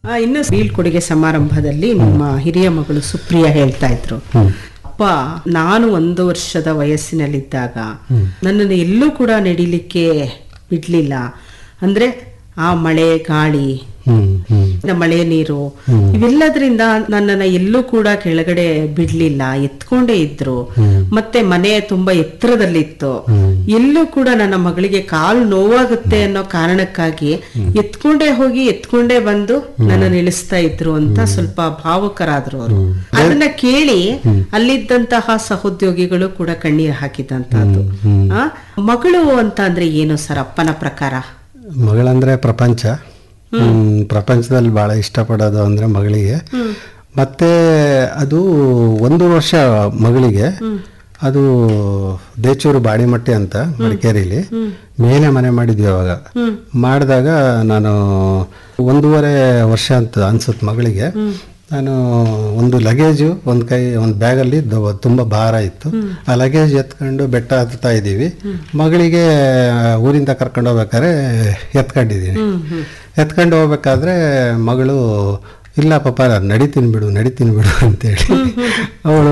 ಆ, ಇನ್ನು ಬೀಳ್ಕೊಡುಗೆ ಸಮಾರಂಭದಲ್ಲಿ ನಿಮ್ಮ ಹಿರಿಯ ಮಗಳು ಸುಪ್ರಿಯಾ ಹೇಳ್ತಾ ಇದ್ರು ಅಪ್ಪ ನಾನು ಒಂದು ವರ್ಷದ ವಯಸ್ಸಿನಲ್ಲಿದ್ದಾಗ ನನ್ನನ್ನು ಎಲ್ಲೂ ಕೂಡ ನಡಿಲಿಕ್ಕೆ ಬಿಡ್ಲಿಲ್ಲ ಅಂದ್ರೆ ಆ ಮಳೆ ಗಾಳಿ ಹ್ಮ್ ಹ್ಮ್ ನ ಮಳೆ ನೀರು ಇವೆಲ್ಲದರಿಂದ ನನ್ನನ್ನ ಎಲ್ಲೂ ಕೂಡ ಕೆಳಗಡೆ ಬಿಡ್ಲಿಲ್ಲ ಎತ್ಕೊಂಡೇ ಇದ್ರು ಮತ್ತೆ ಮನೆ ತುಂಬಾ ಎತ್ತರದಲ್ಲಿತ್ತು ಎಲ್ಲೂ ಕೂಡ ನನ್ನ ಮಗಳಿಗೆ ಕಾಲು ನೋವಾಗುತ್ತೆ ಅನ್ನೋ ಕಾರಣಕ್ಕಾಗಿ ಎತ್ಕೊಂಡೇ ಹೋಗಿ ಎತ್ಕೊಂಡೇ ಬಂದು ನನ್ನ ಇಳಿಸ್ತಾ ಇದ್ರು ಅಂತ ಸ್ವಲ್ಪ ಭಾವುಕರಾದ್ರು ಅವರು ಅದನ್ನ ಕೇಳಿ ಅಲ್ಲಿದ್ದಂತಹ ಸಹೋದ್ಯೋಗಿಗಳು ಕೂಡ ಕಣ್ಣೀರು ಹಾಕಿದಂತಹದ್ದು ಆ ಮಗಳು ಅಂತ ಅಂದ್ರೆ ಏನು ಸರ್ ಅಪ್ಪನ ಪ್ರಕಾರ ಮಗಳಂದ್ರೆ ಪ್ರಪಂಚ ಹ್ಮ್, ಪ್ರಪಂಚದಲ್ಲಿ ಬಹಳ ಇಷ್ಟಪಡೋದು ಅಂದ್ರೆ ಮಗಳಿಗೆ ಮತ್ತೆ ಅದು ಒಂದು ವರ್ಷ ಮಗಳಿಗೆ ಅದು ದೇಚೂರು ಬಾಡಿಮಟ್ಟಿ ಅಂತ ಮಡಿಕೇರಿಲಿ ಮೇಲೆ ಮನೆ ಮಾಡಿದ್ವಿ ಅವಾಗ ಮಾಡಿದಾಗ ನಾನು ಒಂದೂವರೆ ವರ್ಷ ಅಂತ ಅನ್ಸುತ್ತೆ ಮಗಳಿಗೆ ನಾನು ಒಂದು ಲಗೇಜು ಒಂದು ಕೈ ಒಂದು ಬ್ಯಾಗಲ್ಲಿ ದ- ತುಂಬ ಭಾರ ಇತ್ತು ಆ ಲಗೇಜ್ ಎತ್ಕೊಂಡು ಬೆಟ್ಟ ಹತ್ತಾ ಇದ್ದೀವಿ ಮಗಳಿಗೆ ಊರಿಂದ ಕರ್ಕೊಂಡು ಹೋಗ್ಬೇಕಾದ್ರೆ ಎತ್ಕೊಂಡಿದ್ದೀನಿ ಎತ್ಕೊಂಡು ಹೋಗ್ಬೇಕಾದ್ರೆ ಮಗಳು ಇಲ್ಲ ಪಾಪ ನಡಿತೀನಿ ಬಿಡು ನಡಿತೀನಿ ಬಿಡು ಅಂತೇಳಿ ಅವಳು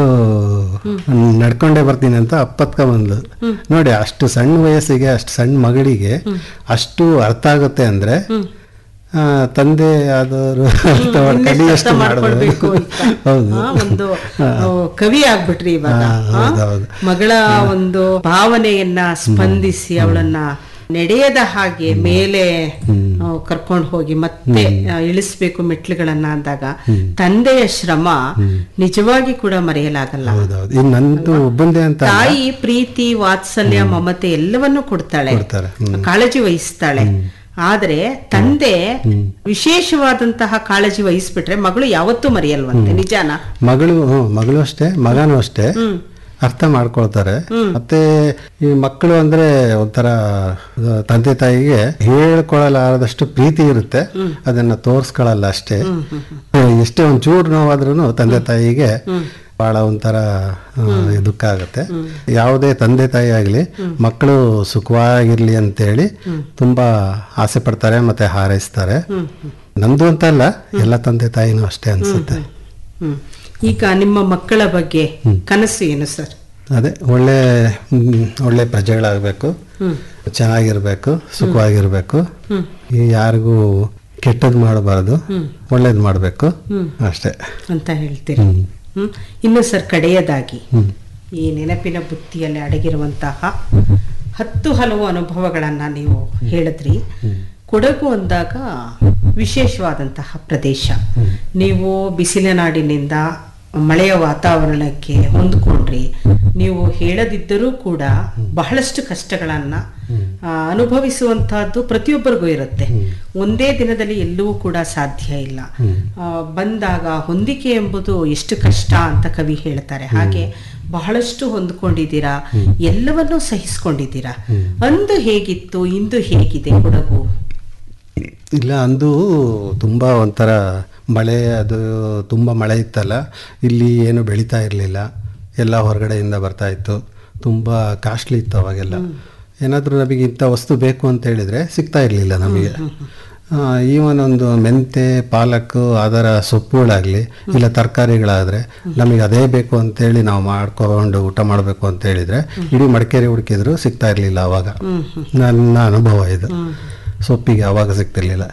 ನಡ್ಕೊಂಡೇ ಬರ್ತೀನಿ ಅಂತ ಅಪ್ಪತ್ಕೊಂಬಂದ್ಲು ನೋಡಿ ಅಷ್ಟು ಸಣ್ಣ ವಯಸ್ಸಿಗೆ ಅಷ್ಟು ಸಣ್ಣ ಮಗಳಿಗೆ ಅಷ್ಟು ಅರ್ಥ ಆಗುತ್ತೆ ಅಂದ್ರೆ ಆ, ತಂದೆ ಆದವರು ಅರ್ಥ ಮಾಡ್ಕೊಂಡು ಎಷ್ಟು ಮಾಡ್ಕೊಳ್ಬೇಕು ಮಾಡಿದ್ರು ಅಂತ. ಹೌದು ಆ, ಒಂದು ಆ, ಕವಿ ಆಗ್ಬಿಟ್ರಿ ಇವಾಗ ಹಾ, ಆ? ಹೌದೌದು. ಮಗಳ ಒಂದು ಭಾವನೆಯನ್ನ ಸ್ಪಂದಿಸಿ ಅವಳನ್ನ ನಡೆಯದ ಹಾಗೆ ಮೇಲೆ ಕರ್ಕೊಂಡು ಹೋಗಿ ಮತ್ತೆ ಆ, ಇಳಿಸ್ಬೇಕು ಮೆಟ್ಲುಗಳನ್ನ ಅಂದಾಗ ತಂದೆಯ ಶ್ರಮ ನಿಜವಾಗಿ ಕೂಡ ಮರೆಯಲಾಗಲ್ಲ ಹೌದೌದು ಇನ್ನು ನಂದು ಒಬ್ಬಂದೇ ಅಂತ ಅಲ್ಲ. ತಾಯಿ ಪ್ರೀತಿ ವಾತ್ಸಲ್ಯ ಮಮತೆ ಎಲ್ಲವನ್ನೂ ಕೊಡ್ತಾಳೆ ಕೊಡ್ತಾರೆ. ಹ್ಮ್. ಕಾಳಜಿ ವಹಿಸ್ತಾಳೆ ಆದ್ರೆ ತಂದೆ ವಿಶೇಷವಾದಂತಹ ಕಾಳಜಿ ವಹಿಸ್ಬಿಟ್ರೆ ಮಗಳು ಯಾವತ್ತೂ ಮರೆಯಲ್ವಂತೆ ನಿಜಾನ ಮಗಳು ಹ್ಮ್, ಮಗಳು ಅಷ್ಟೇ ಮಗನೂ ಅಷ್ಟೇ ಅರ್ಥ ಮಾಡ್ಕೊಳ್ತಾರೆ ಮತ್ತೆ ಈ ಮಕ್ಕಳು ಅಂದ್ರೆ ಒಂಥರ ಆ, ತಂದೆ ತಾಯಿಗೆ ಹೇಳ್ಕೊಳಲಾರದಷ್ಟು ಪ್ರೀತಿ ಇರುತ್ತೆ ಅದನ್ನ ತೋರ್ಸ್ಕೊಳಲ್ಲ ಅಷ್ಟೇ ಎಷ್ಟೇ ಒಂದ್ ಚೂರು ನೋವಾದ್ರೂ ತಂದೆ ತಾಯಿಗೆ ಬಹಳ ಒಂಥರ ಆ, ದುಃಖ ಆಗುತ್ತೆ ಯಾವುದೇ ತಂದೆ ತಾಯಿ ಆಗಲಿ ಮಕ್ಕಳು ಸುಖವಾಗಿರ್ಲಿ ಅಂತೇಳಿ ತುಂಬಾ ಆಸೆ ಪಡ್ತಾರೆ ಮತ್ತೆ ಹಾರೈಸ್ತಾರೆ ನಂದು ಅಂತ ಅಲ್ಲ ಎಲ್ಲ ತಂದೆ ತಾಯಿನೂ ಅಷ್ಟೇ ಅನ್ಸುತ್ತೆ ಹ್ಮ್ ಈಗ ನಿಮ್ಮ ಮಕ್ಕಳ ಬಗ್ಗೆ ಕನಸು ಏನು ಸರ್ ಅದೇ ಒಳ್ಳೆ ಹ್ಮ್, ಒಳ್ಳೆ ಪ್ರಜೆಗಳಾಗಬೇಕು ಚೆನ್ನಾಗಿರ್ಬೇಕು ಸುಖವಾಗಿರ್ಬೇಕು ಈ ಯಾರಿಗೂ ಕೆಟ್ಟದ್ ಮಾಡಬಾರ್ದು ಒಳ್ಳೇದ್ ಮಾಡಬೇಕು ಅಷ್ಟೇ ಅಂತ ಹೇಳ್ತೀರಿ ಹ್ಮ್ ಇನ್ನು ಸರ್ ಕಡೆಯದಾಗಿ ಈ ನೆನಪಿನ ಬುತ್ತಿಯಲ್ಲಿ ಅಡಗಿರುವಂತಹ ಹತ್ತು ಹಲವು ಅನುಭವಗಳನ್ನ ನೀವು ಹೇಳಿದ್ರಿ ಕೊಡಗು ಅಂದಾಗ ವಿಶೇಷವಾದಂತಹ ಪ್ರದೇಶ ನೀವು ಬಿಸಿಲ ನಾಡಿನಿಂದ ಮಳೆಯ ವಾತಾವರಣಕ್ಕೆ ಹೊಂದ್ಕೊಂಡ್ರಿ ನೀವು ಹೇಳದಿದ್ದರೂ ಕೂಡ ಬಹಳಷ್ಟು ಕಷ್ಟಗಳನ್ನ ಆ, ಅನುಭವಿಸುವಂತಹದ್ದು ಪ್ರತಿಯೊಬ್ಬರಿಗೂ ಇರುತ್ತೆ ಒಂದೇ ದಿನದಲ್ಲಿ ಎಲ್ಲವೂ ಕೂಡ ಸಾಧ್ಯ ಇಲ್ಲ ಆ, ಬಂದಾಗ ಹೊಂದಿಕೆ ಎಂಬುದು ಎಷ್ಟು ಕಷ್ಟ ಅಂತ ಕವಿ ಹೇಳ್ತಾರೆ ಹಾಗೆ ಬಹಳಷ್ಟು ಹೊಂದ್ಕೊಂಡಿದ್ದೀರಾ ಎಲ್ಲವನ್ನೂ ಸಹಿಸ್ಕೊಂಡಿದ್ದೀರಾ ಅಂದು ಹೇಗಿತ್ತು ಇಂದು ಹೇಗಿದೆ ಕೊಡಗು ಇಲ್ಲ ಅಂದು ತುಂಬ ಒಂಥರ ಮಳೆ ಅದು ತುಂಬ ಮಳೆ ಇತ್ತಲ್ಲ ಇಲ್ಲಿ ಏನು ಬೆಳೀತಾ ಇರಲಿಲ್ಲ ಎಲ್ಲ ಹೊರಗಡೆಯಿಂದ ಬರ್ತಾ ಇತ್ತು ತುಂಬ ಕಾಸ್ಟ್ಲಿ ಇತ್ತು ಅವಾಗೆಲ್ಲ ಏನಾದರೂ ನಮಗೆ ಇಂಥ ವಸ್ತು ಬೇಕು ಅಂತ ಹೇಳಿದರೆ ಸಿಗ್ತಾ ಇರಲಿಲ್ಲ ನಮಗೆ ಈವನ್ ಒಂದು ಮೆಂತೆ ಪಾಲಕ್ ಅದರ ಸೊಪ್ಪುಗಳಾಗಲಿ ಇಲ್ಲ ತರಕಾರಿಗಳಾದರೆ ನಮಗೆ ಅದೇ ಬೇಕು ಅಂತೇಳಿ ನಾವು ಮಾಡ್ಕೊಂಡು ಊಟ ಮಾಡಬೇಕು ಅಂತ ಹೇಳಿದರೆ ಇಡೀ ಮಡಿಕೇರಿ ಹುಡುಕಿದ್ರು ಸಿಗ್ತಾ ಇರಲಿಲ್ಲ ಅವಾಗ ನನ್ನ ಅನುಭವ ಇದು ಸೊಪ್ಪಿಗೆ ಅವಾಗ ಸಿಗ್ತಿರ್ಲಿಲ್ಲ